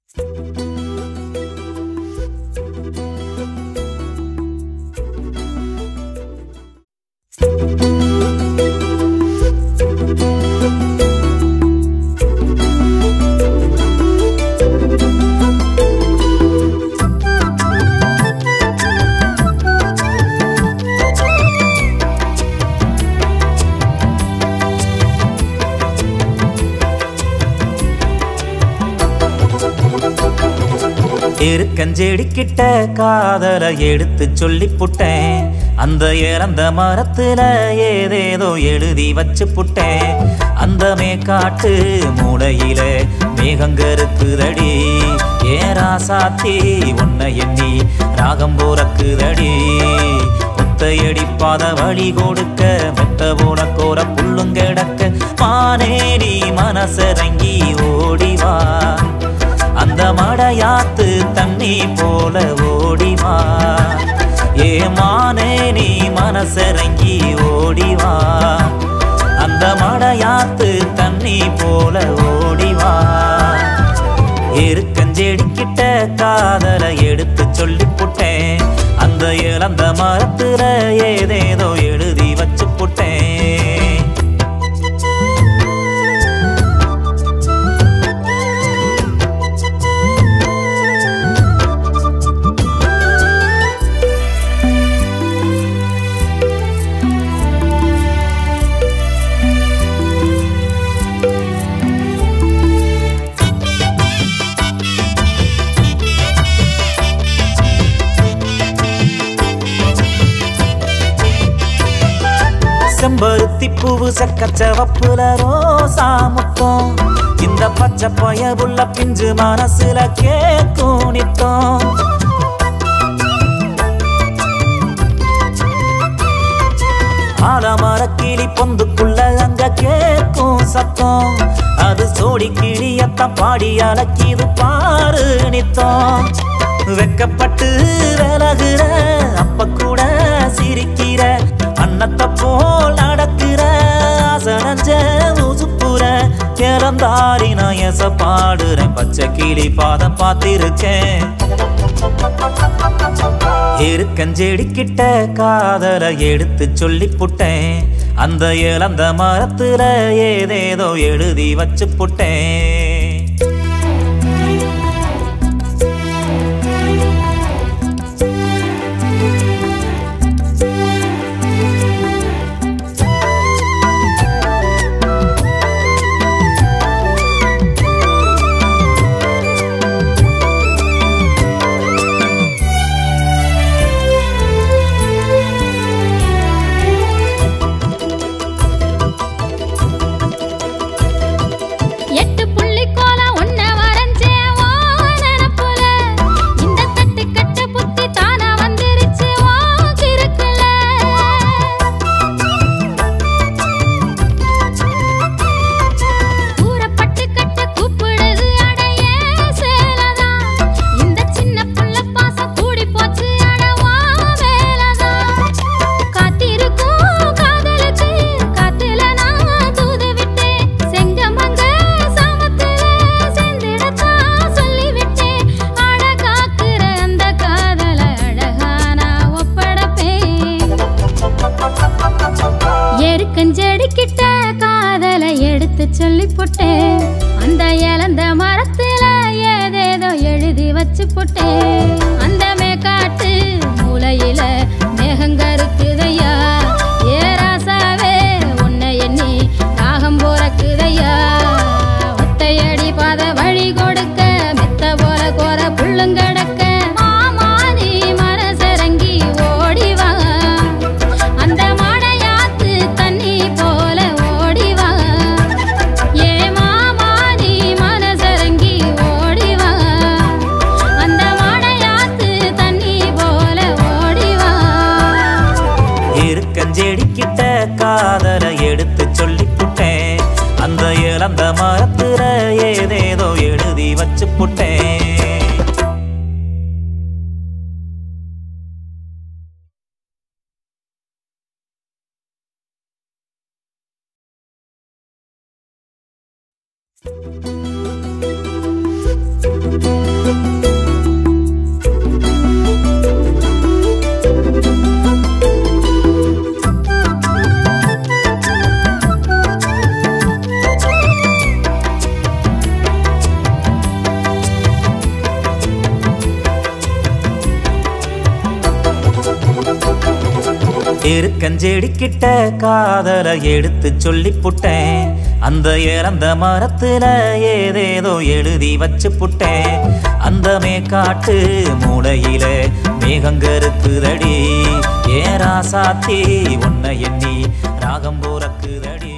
எருக்கஞ்செடிக்கிட்ட காதல எடுத்து சொல்லி புட்டேன் அந்த இறந்த மரத்துல ஏதேதோ எழுதி வச்சு புட்டேன் அந்த மேக்காட்டு மூளையில மேகங்கருக்குதடி ஏராசாத்தி உன்னை எண்ணி ராகம் போறக்குதடி ஒத்தையடி பாத வழி கொடுக்க மெத்த போல கோர புல்லும் கிடக்க மானேடி மனசரங்கி ஓடிவா அந்த மடையாத்து தண்ணி போல ஓடிவா ஏ மானே நீ மனசரங்கி ஓடிவா அந்த மடையாத்து தண்ணி போல ஓடிவா எருக்கஞ்செடிக்கிட்ட காதல எடுத்து சொல்லி புட்டேன் அந்த இழந்த மரத்துல ஏதேதோ எழுதி வச்சு புட்டேன் செம்பருத்தி பூவு சக்கச்சவப்புல ரோசா முத்தம் இந்த பச்சை பயவுள்ள பிஞ்சு மனசுல கேக்கும் நித்தம் ஆலமர கிளி பொந்துக்குள்ள அங்க கேக்கும் சத்தம் அது சோடி கிளியத்தான் பாடி அலக்கிது பாரு நித்தம் வெக்கப்பட்டு விலகுற அப்ப கூட சிரிக்கிற அன்னத்தை போல் நடக்கிற அசனஞ்ச உசுப்புற இறந்தாரி நான் எச பாடுறேன் பச்சை கிளி பாதம் பார்த்திருக்கேன் எருக்கஞ்செடிக்கிட்ட காதல எடுத்து சொல்லி புட்டேன் அந்த இழந்த மரத்துல ஏதேதோ எழுதி வச்சு புட்டேன் எட்டு புள்ளி கோலம் ஒன்ன வரைஞ்சேன் வா நினப்புல இந்த தட்டு கட்ட புத்தி தானா வந்துருச்சு வா கிறுக்குல ஊரப்பட்டு கட்ட கூப்பிடுது அடைய சேலதான் இந்த சின்ன புள்ள பாசம் கூடி போச்சு அடவா வேலதான் காத்திருக்கும் காதலுக்கு காத்துல நான் தூது விட்டேன் செங்கமங்க சாமத்துல செந்திடத்தான் சொல்லிவிட்டேன் அட காக்குற அந்த காதல அழகா நான் ஒப்படைப்பேன் எருக்கஞ்செடிக்கிட்ட காதல எடுத்து சொல்லி போட்டேன் அந்த இழந்த மரத்துல ஏதேதோ எழுதி வச்சு போட்டேன் அந்த மேக்காட்டு மூலையில மேகங்கருக்குதையா ஏராசாவே உன்னை எண்ணி தாகம் போறக்குதையா ஒத்தையடி பாத வழி கொடுக்க மெத்த போல கோர புள்ளுங்கடக்க மாமா நீ மனசரங்கி ஓடிவா அந்த மடையாத்து தண்ணி போல ஓடிவா ஏ மாமா நீ மனசரங்கி ஓடிவா அந்த மடையாத்து தண்ணி போல ஓடிவா இருக்கஞ்செடிக்கிட்ட காதல எடுத்து சொல்லி புட்டேன் அந்த இழந்த மரத்துல ஏதேதோ எழுதி வச்சு புட்டேன் Thank you. இருக்கஞ்செடி கிட்ட காதல எடுத்து சொல்லி புட்டேன் அந்த இறந்த மரத்துல ஏதேதோ எழுதி வச்சு புட்டேன் அந்த மேக்காட்டு மூளையில மேகங்கருக்குதடி ஏ ராசாத்தி உன்னை எண்ணி ராகம் போறக்குதடி